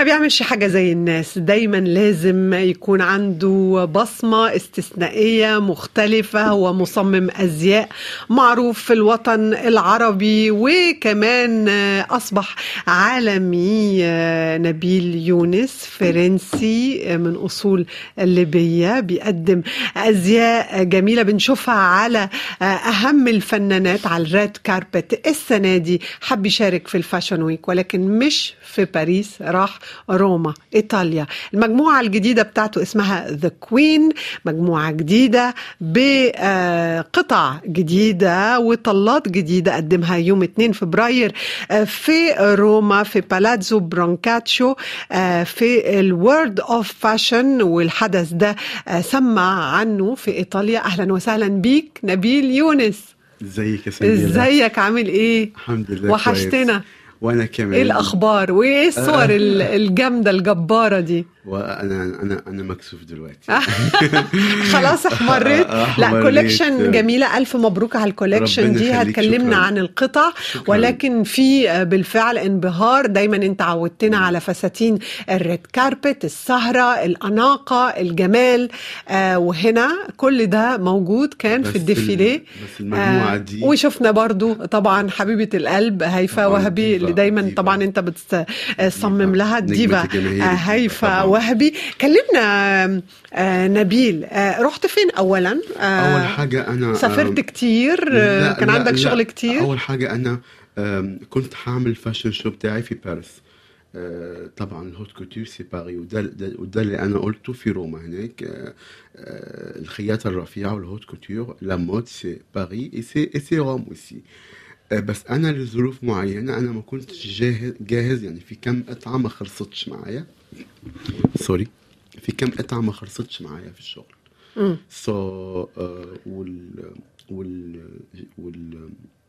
ما بيعملش حاجة زي الناس دايما لازم يكون عنده بصمة استثنائية مختلفة هو مصمم أزياء معروف في الوطن العربي وكمان أصبح عالمي نبيل يونس فرنسي من أصول ليبية بيقدم أزياء جميلة بنشوفها على أهم الفنانات على الريد كاربت السنة دي حب يشارك في الفاشن ويك ولكن مش في باريس راح روما إيطاليا المجموعة الجديدة بتاعته اسمها ذا كوين مجموعة جديدة بقطع جديدة وطلات جديدة قدمها يوم 2 فبراير في روما في بالازو برونكاتشو في الورد اوف فاشن والحدث ده سمع عنه في ايطاليا اهلا وسهلا بيك نبيل يونس ازيك يا سميرة ازيك عامل ايه الحمد لله وحشتنا كويس. وانا كمان ايه الاخبار وايه الصور الجامده الجباره دي وانا انا انا مكسوف دلوقتي خلاص احمريت لا أحمريت. كوليكشن جميله الف مبروك على الكوليكشن ربنا دي يخليك، هتكلمنا شكراً. عن القطع شكراً. ولكن في بالفعل انبهار دايما انت عودتنا على فساتين الريد كاربت السهره الاناقه الجمال آه وهنا كل ده موجود كان بس في الديفيليه بس المجموعه دي وشفنا برضو طبعا حبيبة القلب هيفا طبعاً وهبي ديفا، اللي دايما ديفا. طبعا انت بتصمم لها نجمة الديفا الجماهير آه، ديفا هيفا طبعاً. وهبي كلمنا آه، نبيل آه، رحت فين اولا آه، اول حاجه انا سافرت آم، كتير آه، لا، كان لا، عندك لا. شغل كتير اول حاجه انا آم، كنت هعمل فاشن شو بتاعي في باريس آه، طبعا الهوت كوتير سي باري وده ده- وده اللي انا قلته في روما هناك آه، آه، الخياطه الرفيعه والهوت كوتير لا مود سي باري اي سي اي سي روم اوسي آه، بس انا لظروف معينه انا ما كنتش جاهز جاهز يعني في كم قطعه ما خلصتش معايا سوري في كم قطعه ما خلصتش معايا في الشغل مم. سو so, uh, وال وال وال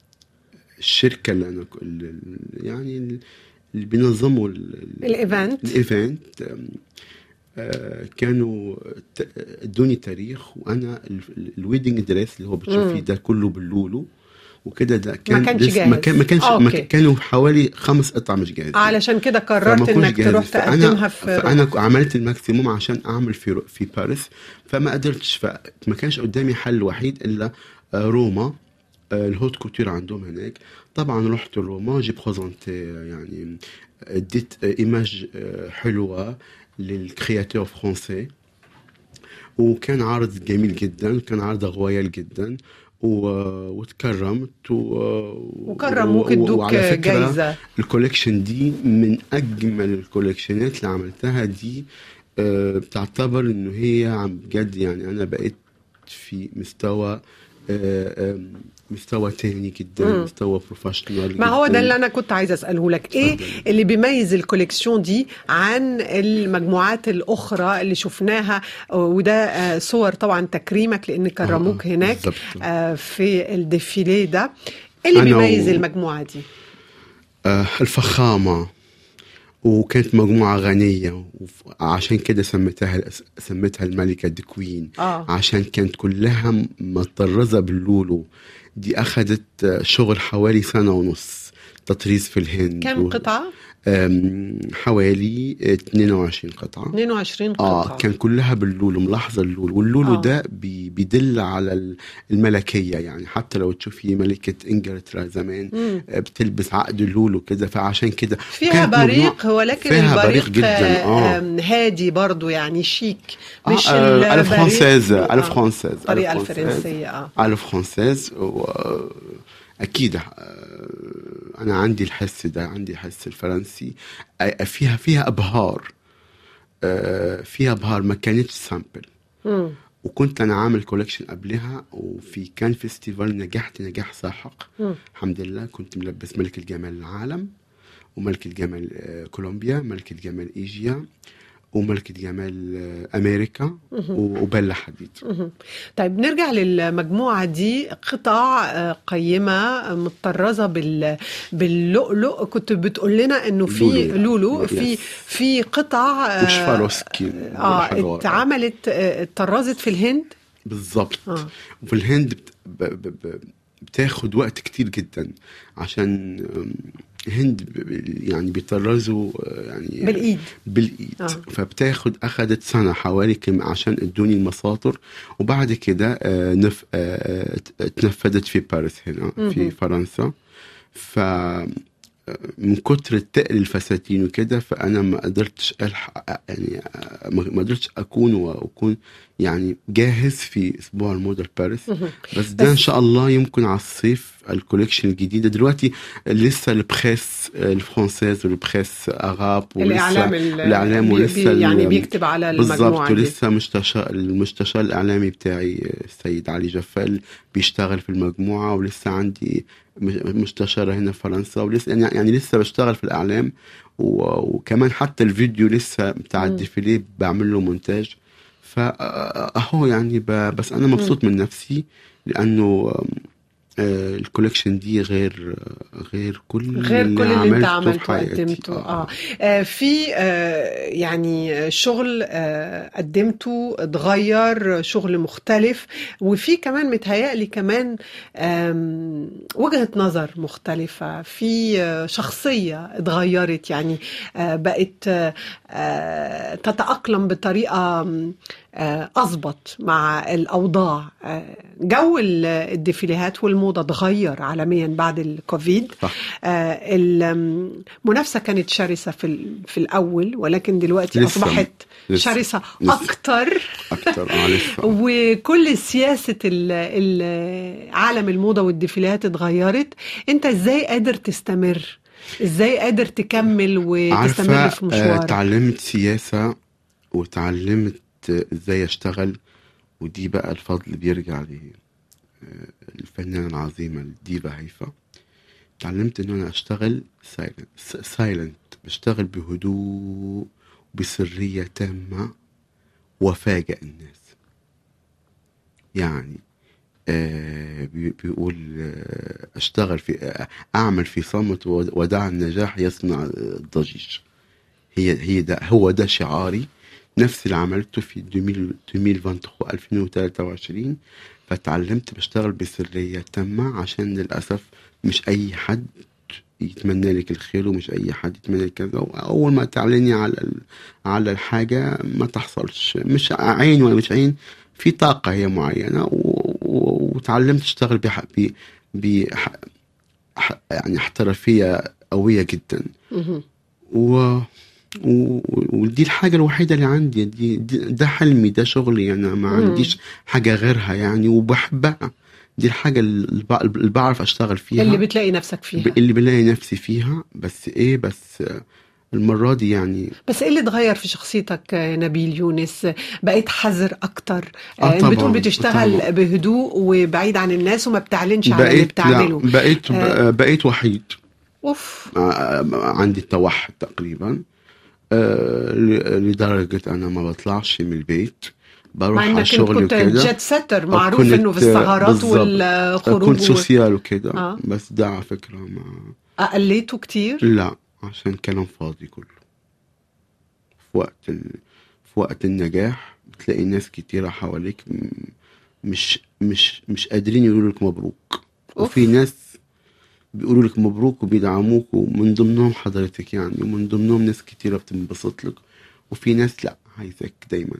الشركه اللي انا ك- ال- ال- يعني ال- اللي بينظموا ال- ال- الايفنت الايفنت أم، آه، كانوا ت- ادوني تاريخ وانا ال- الويدنج دريس اللي هو بتشوفيه ده كله باللولو وكده ده كان كانش لسه- ما جاهز. كان ما كانش آه، ما أوكي. كان- كانوا حوالي خمس قطع مش جاهزين علشان كده فما قررت كنتش انك جاهز. تروح فأنا- تقدمها في فانا عملت الماكسيموم عشان اعمل في رو- في باريس فما قدرتش فما كانش قدامي حل وحيد الا آه، روما آه، الهوت كوتير عندهم هناك طبعا رحت روما جي بروزونتي يعني اديت آه، ايماج آه، حلوه للكرياتور فرونسي وكان عرض جميل جدا كان عرض غويل جدا و... وتكرمت و... وكرموك و- ادوك وعلى فكرة جايزه الكوليكشن دي من اجمل الكوليكشنات اللي عملتها دي آه، بتعتبر انه هي عم بجد يعني انا بقيت في مستوى آه، آم، مستوى تاني جدا مم. مستوى بروفيشنال ما هو ده اللي انا كنت عايزه اساله لك ايه اتفضل. اللي بيميز الكوليكسيون دي عن المجموعات الاخرى اللي شفناها وده آه، صور طبعا تكريمك لان كرموك آه، هناك بالظبط. آه، في الديفيليه ده ايه اللي أنا بيميز و- المجموعه دي آه، الفخامة وكانت مجموعة غنية وف- عشان كده سميتها سميتها الملكة دي كوين اه عشان كانت كلها م- مطرزة باللولو دي أخدت آه، شغل حوالي سنة ونص تطريز في الهند كم و- قطعه آم، حوالي 22 قطعة 22 قطعه اه كان كلها باللولو ملاحظه اللولو واللولو آه. آه. ده بي بيدل على ال- الملكيه يعني حتى لو تشوفي ملكه انجلترا زمان مم. آه، بتلبس عقد اللولو كده فعشان كده فيها وكانت مجموعة- بريق ولكن فيها البريق بريق جدا اه آم، هادي برضو يعني شيك مش آه، آه، البريق- الفرنسيز آه، الفرنسيز الطريقه الفرنسيز. الفرنسيه اه على الفرنسيز و... اكيد آه، انا عندي الحس ده عندي الحس الفرنسي آه، فيها فيها ابهار آه، فيها ابهار ما كانتش سامبل مم. وكنت انا عامل كولكشن قبلها وفي كان فيستيفال نجحت نجاح ساحق مم. الحمد لله كنت ملبس ملك الجمال العالم وملكة جمال آه، كولومبيا ملكة جمال ايجيا وملكة جمال آه، امريكا و- وبلا حديد مهم. طيب نرجع للمجموعة دي قطع آه، قيمة آه، مطرزة بال باللؤلؤ كنت بتقول لنا انه في لولو. لولو Yes. في في قطع آه، وشفاروسكي اه والحجارة. اتعملت آه، اتطرزت في الهند بالظبط اه وفي الهند بت... ب... ب... ب... بتاخد وقت كتير جدا عشان أم، هند ب- ب- يعني بيطرزوا آه، يعني بالايد بالايد آه. آه. فبتاخد اخذت سنه حوالي كم عشان ادوني المساطر وبعد كده آه، نف آه، آه، تنفذت في باريس هنا مهم. في فرنسا ف من كتر التقل الفساتين وكده فانا ما قدرتش الحق يعني آه، ما ما قدرتش اكون واكون يعني جاهز في اسبوع الموضه لباريس مهم. بس ده بس- ان شاء الله يمكن على الصيف الكوليكشن الجديده دلوقتي لسه البريس الفرنسيز والبريس اغاب الاعلام ال- الاعلام بي- ولسه بي- يعني ال- بيكتب على المجموعه بالظبط دي ولسه مستشار المستشار الاعلامي بتاعي السيد علي جفال بيشتغل في المجموعه ولسه عندي م- مستشاره هنا في فرنسا ولسه يعني, يعني لسه بشتغل في الاعلام و- وكمان حتى الفيديو لسه بتاع مم. الديفيليه بعمل له مونتاج فاهو يعني ب- بس انا مبسوط من نفسي لانه آه، الكوليكشن دي غير غير كل غير كل اللي انت عملته في عملته حياتي. قدمته اه, آه في آه يعني شغل آه قدمته اتغير شغل مختلف وفي كمان متهيألي كمان آم، وجهة نظر مختلفة في آه شخصية اتغيرت يعني آه بقت آه آه تتأقلم بطريقة آم، آه، أظبط مع الأوضاع آه، جو ال- الديفيليهات والموضة اتغير عالميا بعد الكوفيد صح. آه، المنافسة كانت شرسة في ال- في الأول ولكن دلوقتي لسه- أصبحت لسه- شرسة لسه. أكتر اكتر اه لسه وكل سياسة ال- ال- عالم الموضة والديفيليهات اتغيرت أنت إزاي قادر تستمر ازاي قادر تكمل وتستمر عارفة في آه، مشوارك تعلمت سياسة وتعلمت آه، ازاي اشتغل ودي بقى الفضل بيرجع للفنانة العظيمة الديفا هيفا تعلمت ان انا اشتغل سايلنت بشتغل بهدوء بسرية تامة وفاجئ الناس يعني آه بي- بيقول آه اشتغل في آه اعمل في صمت ودع النجاح يصنع الضجيج هي هي ده هو ده شعاري نفس اللي عملته في 2000 2023 2023 فتعلمت بشتغل بسرية تامة عشان للأسف مش أي حد يتمنى لك الخير ومش أي حد يتمنى لك كذا أول ما تعلني على ال- على الحاجة ما تحصلش مش عين ولا مش عين في طاقة هي معينة و- و- وتعلمت أشتغل بح... ب... ب... ح... يعني احترافية قوية جدا مهم. و... و... ودي الحاجة الوحيدة اللي عندي دي, دي ده حلمي ده شغلي أنا ما مم. عنديش حاجة غيرها يعني وبحبها دي الحاجة اللي بع- اللي بعرف أشتغل فيها اللي بتلاقي نفسك فيها ب- اللي بلاقي نفسي فيها بس إيه بس آه، المرة دي يعني بس ايه اللي اتغير في شخصيتك آه، نبيل يونس بقيت حذر اكتر آه آه، طبعاً، بتقول بتشتغل طبعاً. بهدوء وبعيد عن الناس وما بتعلنش عن اللي بقيت بتعمله لا بقيت آه. بقيت وحيد اوف آه، عندي التوحد تقريبا آه، ل- لدرجة أنا ما بطلعش من البيت بروح مع على انك انت الشغل كنت وكده جيت ستر معروف كنت- انه في السهرات بالظبط. والخروج كنت و- سوسيال وكده آه. بس ده على فكرة ما اقليته كتير لا عشان كلام فاضي كله في وقت ال... في وقت النجاح بتلاقي ناس كتيرة حواليك م- مش مش مش قادرين يقولوا لك مبروك وفي أوف. ناس بيقولوا لك مبروك وبيدعموك ومن ضمنهم حضرتك يعني ومن ضمنهم ناس كتيرة بتنبسط لك وفي ناس لا عايزاك دايما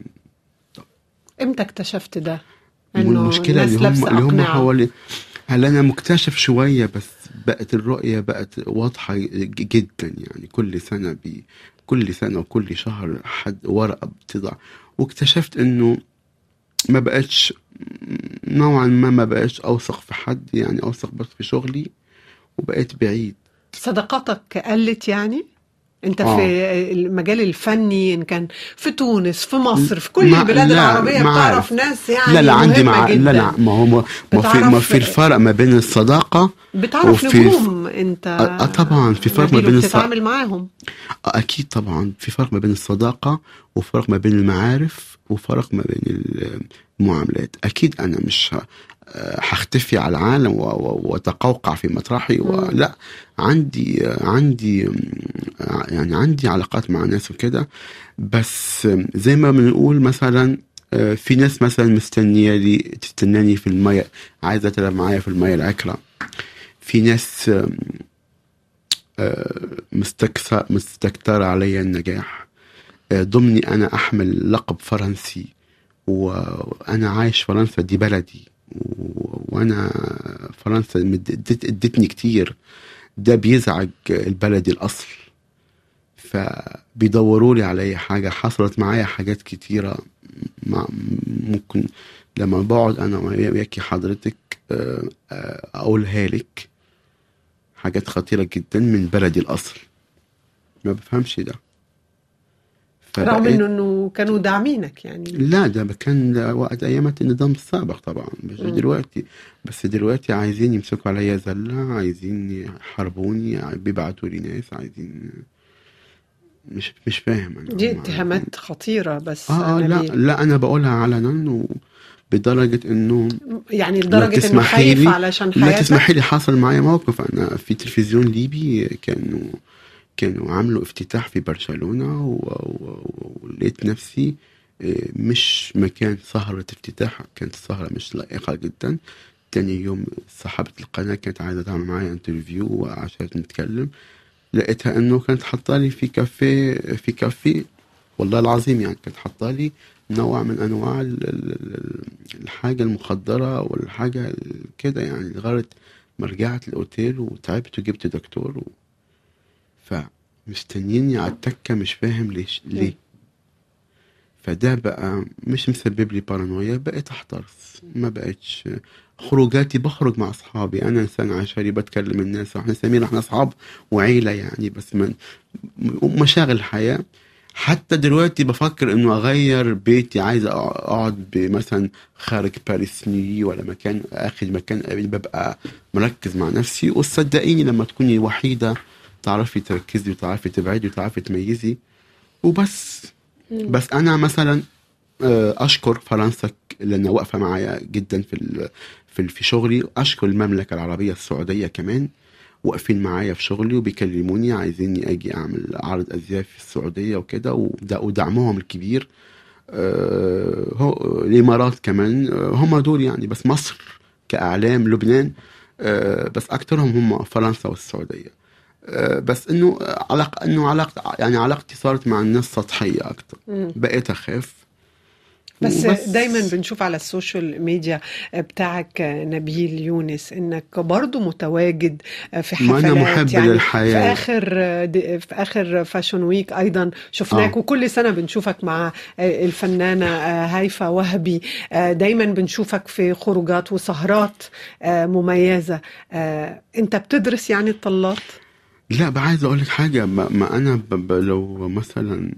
امتى اكتشفت ده انه والمشكلة الناس اللي هم لابسه اللي هم اقنعه حوالي هل انا مكتشف شوية بس بقت الرؤية بقت واضحة ج- جدا يعني كل سنة بي كل سنة وكل شهر حد ورقة بتضع واكتشفت انه ما بقتش نوعا ما ما بقتش اوثق في حد يعني اوثق بس في شغلي وبقيت بعيد صداقاتك قلت يعني انت آه. في المجال الفني ان كان في تونس في مصر في كل ما- البلاد لا، العربيه ما بتعرف عارف. ناس يعني لا لا عندي مع مهمة لا لا جداً. ما هو ما ما في ما بتعرف- في الفرق ما بين الصداقة بتعرف وفي- نجوم انت آه، طبعاً، في فرق ما نبيل بين الص- وبتتعامل معاهم أكيد طبعا في فرق ما بين الصداقة وفرق ما بين المعارف وفرق ما بين المعاملات أكيد أنا مش ه- آه، هختفي على العالم و- و- واتقوقع في مطرحي ولا عندي آه، عندي آم، آه، يعني عندي علاقات مع ناس وكده بس آم، زي ما بنقول مثلا آه، في ناس مثلا مستنية لي تستناني في المية عايزة تلعب معايا في المية العكرة في ناس آم، آه، مستكثر مستكتر علي النجاح آه، ضمني انا احمل لقب فرنسي وانا عايش فرنسا دي بلدي و- وانا فرنسا مد- ادت- ادتني كتير ده بيزعج البلدي الاصل فبيدوروا لي على اي حاجه حصلت معايا حاجات كتيره مع ممكن لما بقعد انا وياكي حضرتك آه، آه، اقولها لك حاجات خطيره جدا من بلدي الاصل ما بفهمش ده رغم فبقيت- انه انه كانوا داعمينك يعني لا ده كان وقت ايامات النظام السابق طبعا مش مم. دلوقتي بس دلوقتي عايزين يمسكوا عليا زلة عايزين يحاربوني بيبعتوا لي ناس عايزين مش مش فاهم انا دي هم اتهامات خطيرة بس اه اه لا نبيل. لا انا بقولها علنا وبدرجة انه يعني لا لدرجة انه تسمحي خايف لي علشان لا حياتك تسمحي لي حصل معايا موقف انا في تلفزيون ليبي كانوا كانوا عملوا افتتاح في برشلونة و- و- ولقيت نفسي آه، مش مكان سهرة افتتاح كانت السهرة مش لائقة جدا تاني يوم صاحبة القناة كانت عايزة تعمل معايا انترفيو عشان نتكلم لقيتها انه كانت حاطالي في كافيه في كافيه والله العظيم يعني كانت حاطالي نوع من انواع ال- ال- ال- الحاجة المخدرة والحاجة ال- كده يعني لغاية ما رجعت الاوتيل وتعبت وجبت دكتور و... فمستنيني على التكة مش فاهم ليش ليه فده بقى مش مسبب لي بارانويا بقيت احترس ما بقتش خروجاتي بخرج مع اصحابي انا انسان عشري بتكلم الناس احنا سمير احنا اصحاب وعيله يعني بس من مشاغل الحياه حتى دلوقتي بفكر انه اغير بيتي عايز اقعد مثلا خارج باريس نيوي ولا مكان اخد مكان ببقى مركز مع نفسي وصدقيني لما تكوني وحيده تعرفي تركزي وتعرفي تبعدي وتعرفي تميزي وبس بس انا مثلا آه، اشكر فرنسا ك- لانها واقفه معايا جدا في ال- في ال- في شغلي اشكر المملكه العربيه السعوديه كمان واقفين معايا في شغلي وبيكلموني عايزيني اجي اعمل عرض ازياء في السعوديه وكده وده- ودعمهم الكبير آه، هو الامارات كمان آه، هم دول يعني بس مصر كاعلام لبنان آه، بس اكثرهم هم فرنسا والسعوديه آه، بس انه علاقه انه علاقه يعني علاقتي صارت مع الناس سطحيه اكثر مم. بقيت اخاف بس وبس. دايما بنشوف على السوشيال ميديا بتاعك نبيل يونس انك برضو متواجد في ما حفلات أنا محب يعني للحياة. في اخر في اخر فاشن ويك ايضا شفناك آه. وكل سنه بنشوفك مع الفنانه هيفا وهبي دايما بنشوفك في خروجات وسهرات مميزه انت بتدرس يعني الطلات لا بقى عايز اقول لك حاجه ما, ما انا ب... ب... لو مثلا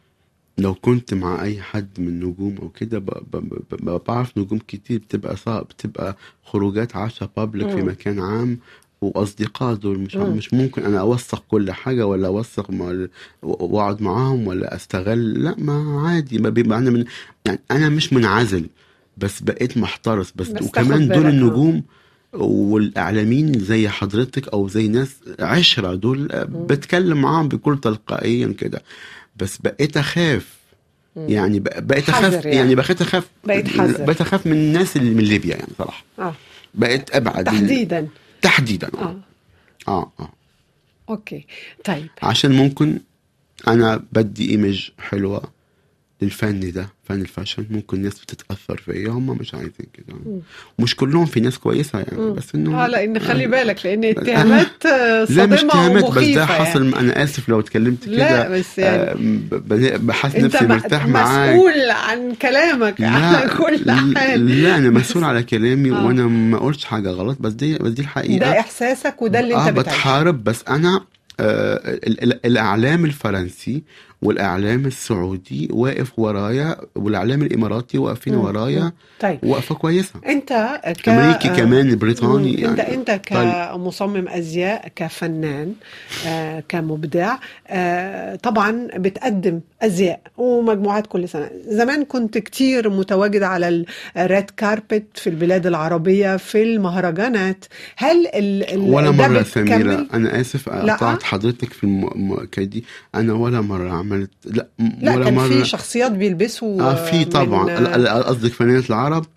لو كنت مع اي حد من النجوم او كده ب... ب... ب... ب... بعرف نجوم كتير بتبقى صعب بتبقى خروجات عشاء بابليك في مم. مكان عام واصدقاء دول مش مم. مش ممكن انا اوثق كل حاجه ولا اوثق مع... واقعد معاهم ولا استغل لا ما عادي ما بيبقى انا من يعني انا مش منعزل بس بقيت محترس بس, بس وكمان تاخد دول بالك، آه. النجوم والاعلاميين زي حضرتك او زي ناس عشره دول بتكلم معاهم بكل تلقائيا كده بس بقيت اخاف يعني بق- بقيت حذر اخاف يعني. يعني بقيت اخاف بقيت حذر. بقيت اخاف من الناس اللي من ليبيا يعني صراحه اه بقيت ابعد تحديدا تحديدا اه اه اه, آه. اوكي طيب عشان ممكن انا بدي ايمج حلوه للفن ده فن الفاشن ممكن الناس بتتاثر فيا هم مش عايزين كده مش كلهم في ناس كويسه يعني مم. بس انه اه لان خلي بالك لان اتهامات آه، لا مش صادمه اتهامات بس ومخيفه ده حصل يعني. انا اسف لو اتكلمت كده لا بس يعني آه، ب- ب- بحس انت نفسي م- مرتاح معاك مسؤول عن كلامك على كل حال لا انا مسؤول على كلامي آه. وانا ما قلتش حاجه غلط بس دي بس دي الحقيقه ده احساسك وده اللي اه انت بتعيشه بتحارب بس انا آه ال- ال- الاعلام الفرنسي والاعلام السعودي واقف ورايا والاعلام الاماراتي واقفين مم. ورايا طيب وقفه كويسه انت ك امريكي آه، كمان بريطاني مم. يعني انت انت طيب. كمصمم ازياء كفنان آه كمبدع آه طبعا بتقدم ازياء ومجموعات كل سنه زمان كنت كتير متواجد على الريد كاربت في البلاد العربيه في المهرجانات هل ال ال ولا ده مرة بتكمل؟ سميرة أنا آسف لا. قطعت حضرتك في المؤكد دي أنا ولا مرة عملت لا, م- لا ولا كان مرة في شخصيات بيلبسوا آه في من- طبعا لا- لا، قصدك فنانة العرب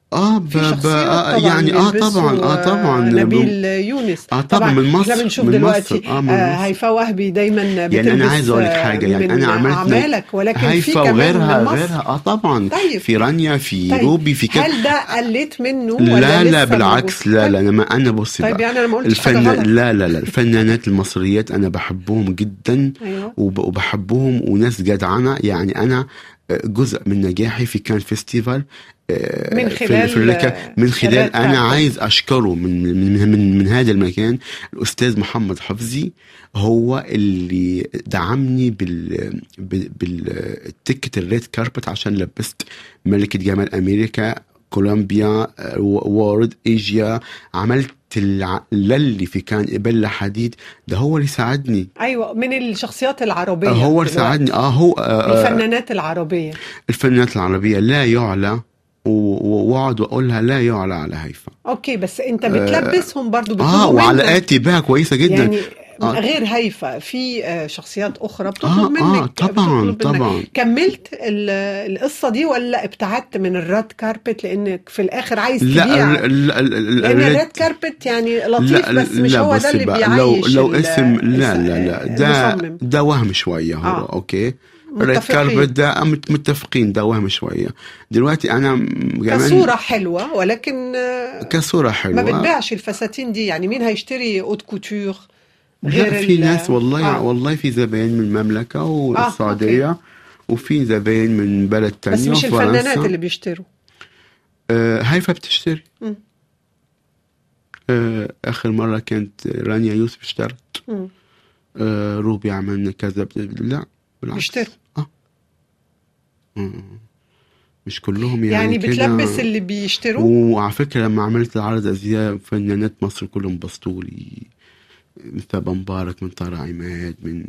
اه ب... في ب... شخصيات آه طبعا يعني اه بيلبسوا، طبعا اه طبعا نبيل يونس آه طبعا من مصر، احنا بنشوف من دلوقتي مصر، آه من آه مصر. هيفاء وهبي دايما بتلبس يعني انا عايز اقول لك آه، حاجه يعني من انا عملت اعمالك ولكن في هيفا كمان وغيرها من مصر غيرها اه طبعا طيب. في رانيا في طيب. روبي في كده هل ده قلت منه ولا لا لا لسه بالعكس موجود؟ لا طيب. لا انا ما انا بصي طيب بقى يعني انا ما قلتش حاجه الفن غلط لا لا لا الفنانات المصريات انا بحبهم جدا ايوه وب- وبحبهم وناس جدعنه يعني انا آه، جزء من نجاحي في كان فيستيفال آه، من في- خلال، في الركا- من آه، خلال الريد انا كاربت. عايز اشكره من من من, من هذا المكان الاستاذ محمد حفظي هو اللي دعمني بال بال- بالتيكت الريد كاربت عشان لبست ملكه جمال امريكا كولومبيا آه، وورد ايجيا عملت الع- اللي في كان بلا حديد ده هو اللي ساعدني ايوه من الشخصيات العربيه هو اللي دلوقتي. ساعدني اه هو آه آه، الفنانات العربيه الفنانات العربية لا يعلى و- و- واقعد واقولها لا يعلى على هيفا اوكي بس انت بتلبسهم برضو اه بتطلب منهم. وعلاقاتي بها كويسة جدا يعني آه. غير هيفا في آه، شخصيات اخرى بتطلب اه منك اه طبعا بتطلب منك. طبعا كملت ال- القصه دي ولا ابتعدت من الريد كاربت لانك في الاخر عايز لا تبيع ال- ال- ال- ال- لان الريد- الريد كاربت يعني لطيف بس مش لا هو ده بصي اللي بقى، بيعيش لو لو ال- اسم لا الس- لا لا ده المصمم. ده وهم شوية هو آه. اوكي الريد متفقين. كاربت ده مت- متفقين ده وهم شوية دلوقتي انا م- كمان كصوره حلوه ولكن آه، كصورة ما حلوة بتبيعش الفساتين دي يعني مين هيشتري اوت كوتور لا في ال- ناس والله آه. والله في زباين من المملكة والسعودية وفي زباين من بلد تانية بس مش وفرنسا. الفنانات اللي بيشتروا آه هيفا بتشتري مم. آه آخر مرة كانت رانيا يوسف اشترت مم. آه روبي عملنا كذا بت- لا بالعكس بيشتروا. اه آه. مش كلهم يعني, يعني كده. بتلبس اللي بيشتروه وعلى فكرة لما عملت العرض أزياء فنانات مصر كلهم بسطوا لي من ثابة مبارك من طارق عماد من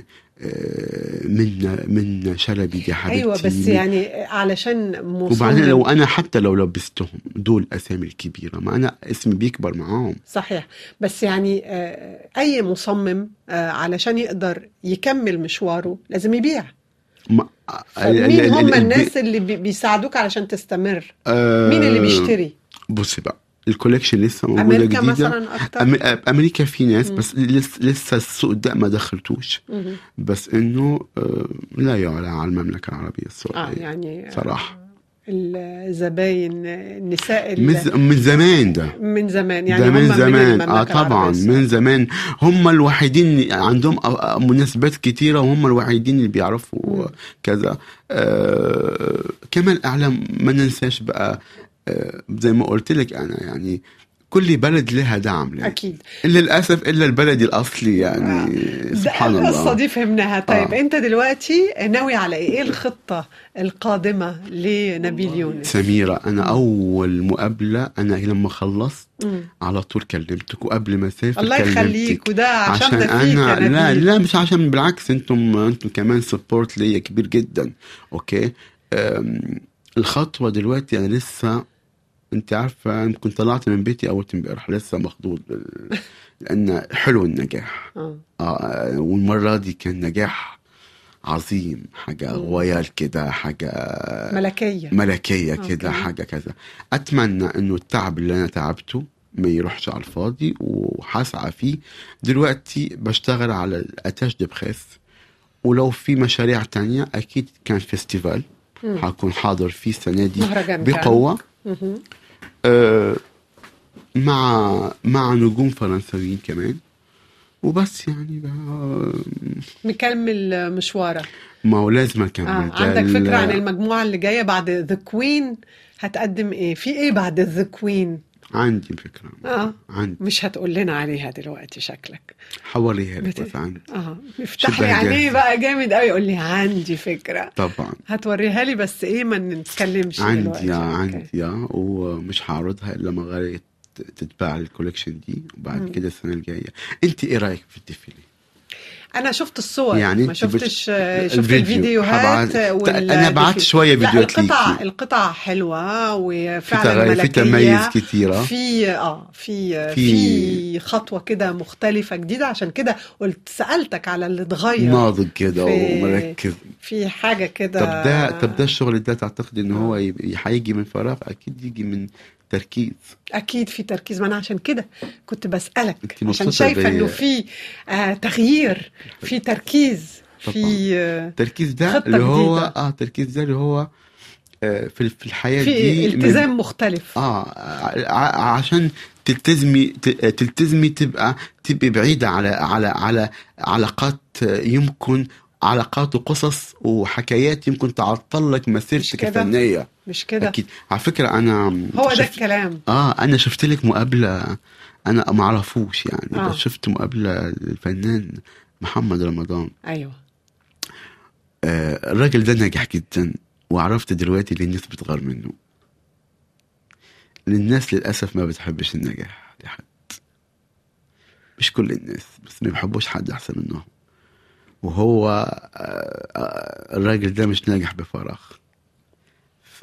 آه، من من شلبي دي حبيبتي ايوه بس من- يعني علشان مصمم وبعدين لو انا حتى لو لبستهم دول اسامي الكبيره ما انا اسمي بيكبر معاهم صحيح بس يعني آه، اي مصمم آه، علشان يقدر يكمل مشواره لازم يبيع ما مين ال- هم ال- الناس اللي بي- بيساعدوك علشان تستمر آه، مين اللي بيشتري بصي بقى الكوليكشن لسه موجوده امريكا جديده مثلا اكتر أم- امريكا في ناس مم. بس لسه لسه السوق ده ما دخلتوش مهم. بس انه آه، لا يعلى على المملكه العربيه اه السعوديه يعني آه، صراحه الزباين النساء ال- من ز- من زمان ده من زمان يعني ده هم من زمان المملكة اه طبعا العربية من زمان هم الوحيدين عندهم أ- أ- مناسبات كتيرة وهم الوحيدين اللي بيعرفوا مم. كذا آه كمان الاعلام ما ننساش بقى آه زي ما قلت لك انا يعني كل بلد لها دعم يعني. اكيد للاسف الا البلد الاصلي يعني ده سبحان القصة الله دي فهمناها طيب آه. انت دلوقتي ناوي على ايه ايه الخطة القادمة لنبيل يونس سميرة أنا أول مقابلة أنا لما خلصت مم. على طول كلمتك وقبل ما أسافر الله كلمتك يخليك وده عشان, عشان ده فيك انا يا لا نبيل. لا مش عشان بالعكس انتم انتم كمان سبورت ليا كبير جدا اوكي أم، الخطوه دلوقتي انا لسه انت عارفه يمكن طلعت من بيتي اول امبارح لسه مخضوض بال- لان حلو النجاح آه. آه والمره دي كان نجاح عظيم حاجه مم. غويال كده حاجه ملكية ملكيه كده أوكي. حاجه كذا اتمنى انه التعب اللي انا تعبته ما يروحش على الفاضي وهسعى فيه دلوقتي بشتغل على الاتاش دي بخيس ولو في مشاريع تانية اكيد كان فيستيفال مم. هكون حاضر فيه السنه دي مهرجان كان. بقوه مهم. آه مع مع نجوم فرنساويين كمان وبس يعني بقى مكمل مشوارك ما هو لازم اكمل آه. ده عندك ال- فكرة عن المجموعة اللي جاية بعد ذا كوين هتقدم ايه في ايه بعد ذا كوين عندي فكره اه عندي مش هتقول لنا عليها دلوقتي شكلك حواليها لك بت- بس عندي اه افتح لي شبه عينيه جاهز. بقى جامد قوي يقول لي عندي فكرة طبعا هتوريها لي بس ايه ما نتكلمش عندي دلوقتي يا أوكي. عندي يا ومش هعرضها الا لما غاية تتباع الكوليكشن دي وبعد مم. كده السنه الجايه انت ايه رايك في الديفيلي انا شفت الصور يعني ما أنت بت- شفتش شفت الفيديو. الفيديوهات هبعت- وال- أنا بعت شوية لا، فيديوهات القطع ليكي. القطع حلوه في وفعلا تغير في ملكيه تميز كتيرة في اه في في- في خطوه كده مختلفه جديده عشان كده قلت سالتك على اللي اتغير ناضج كده في- ومركز في حاجه كده طب ده طب ده الشغل ده تعتقد ان هو يب- هيجي من فراغ اكيد يجي من تركيز اكيد في تركيز ما انا عشان كده كنت بسالك أنت عشان مبسوطة شايفه بي- انه في آه تغيير في تركيز في طبعاً. آه التركيز ده خطة اللي هو جديدة. اه التركيز ده اللي هو آه في في الحياه في دي من- التزام مختلف اه ع- عشان تلتزمي ت- تلتزمي تبقى تبقي بعيده على على على علاقات يمكن علاقات وقصص وحكايات يمكن تعطل لك مسيرتك كده؟ الفنيه مش كده اكيد على فكره انا هو ده شفت الكلام اه انا شفت لك مقابله انا ما اعرفوش يعني آه. بس شفت مقابله للفنان محمد رمضان ايوه آه الراجل ده ناجح جدا وعرفت دلوقتي ليه الناس بتغار منه الناس للاسف ما بتحبش النجاح لحد مش كل الناس بس ما بيحبوش حد احسن منهم وهو آه، آه، الراجل ده مش ناجح بفراغ ف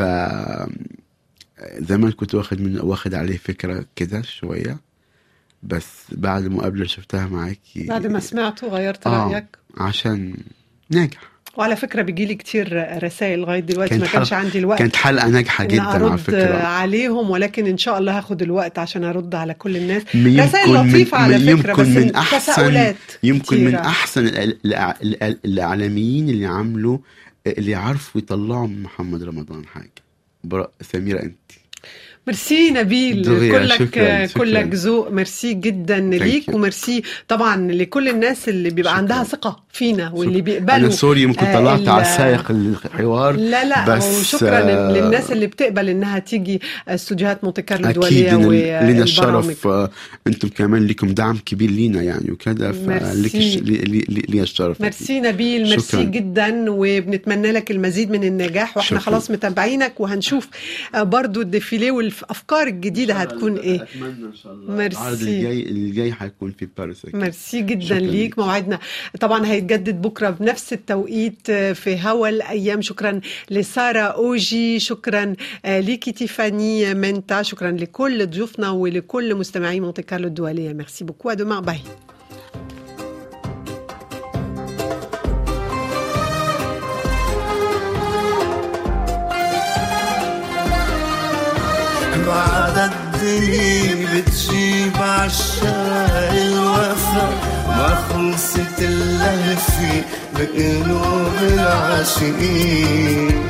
زمان كنت واخد من واخد عليه فكره كده شويه بس بعد المقابله اللي شفتها معاكي بعد ما سمعته غيرت آه. رايك عشان ناجح وعلى فكره بيجي لي كتير رسائل لغايه دلوقتي كانت ما كانش حلقة- عندي الوقت كانت حلقه ناجحه ان جدا على ارد فكره عليهم ولكن ان شاء الله هاخد الوقت عشان ارد على كل الناس يمكن رسائل لطيفه من على فكره يمكن بس من احسن تساؤلات يمكن من كتيرة. احسن الإع- الإع- الإع- الاعلاميين اللي عملوا اللي عرفوا يطلعوا من محمد رمضان حاجه برا سميره انت ميرسي نبيل دغيا، كلك شكراً، شكراً. كلك ذوق ميرسي جدا ليك you. وميرسي طبعا لكل الناس اللي بيبقى شكراً. عندها ثقه فينا واللي انا بيقبلوا سوري يمكن آه، طلعت ال- على السايق الحوار لا لا بس، وشكرا آه، للناس اللي بتقبل انها تيجي استوديوهات مونte كارلو اكيد الدوليه إن لنا والبرامج الشرف آه، انتم كمان لكم دعم كبير لينا يعني وكذا ميرسي. فلك الش- لي لي- لي لي الشرف ميرسي نبيل ميرسي شكراً. جدا وبنتمنى لك المزيد من النجاح واحنا شكراً. خلاص متابعينك وهنشوف آه، برضو الديفيليه والافكار الجديده هتكون ايه اتمنى ان شاء الله ميرسي. العرض الجاي الجاي حيكون في باريس أكيد. ميرسي جدا شكراً ليك ليك. موعدنا طبعا هيتجدد بكره بنفس التوقيت آه، في هوا الايام شكرا لساره اوجي شكرا آه، ليكي تيفاني منتا شكرا لكل ضيوفنا ولكل مستمعي مونte كارلو الدوليه ميرسي بوكو ادوما باي بعد الدنيا بتجيب عشاق الوفا ما خلصت اللهفة بقلوب العاشقين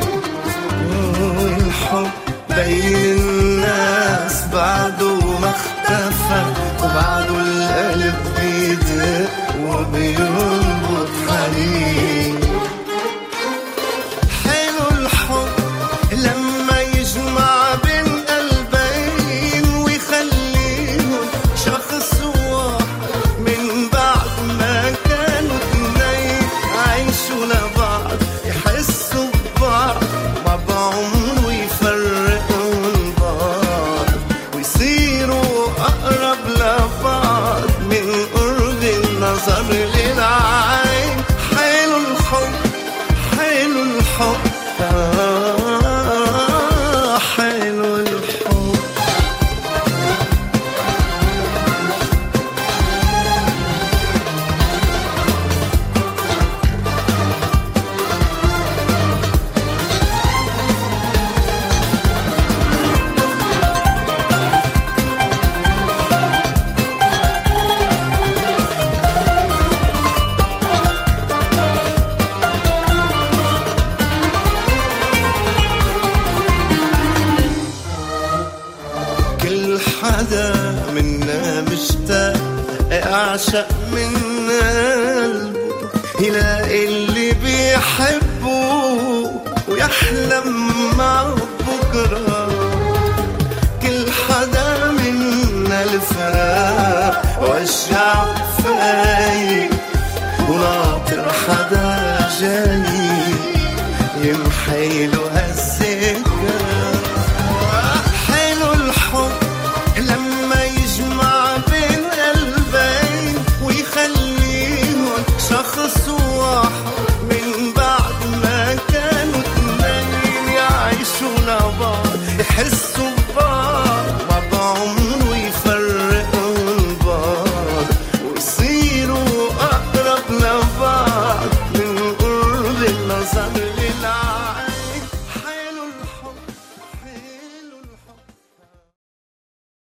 والحب بين الناس بعده ما اختفى وبعده القلب بيدق وبينبض حنين حلو الحب لما يجمع بين قلبين ويخليهم شخص واحد من بعد ما كانوا اتنين عايشوا لبعض يحسوا ببعض ما بعمره يفرقوا من بعض ويصيروا أقرب لبعض من قرب النظر للعين حلو الحب حلو الحب آه حلو الحب كل حدا منا مشتاق اعشق من قلبه يلاقي اللي بيحبه ويحلم معه بكره كل حدا منا الفراق وجع فايق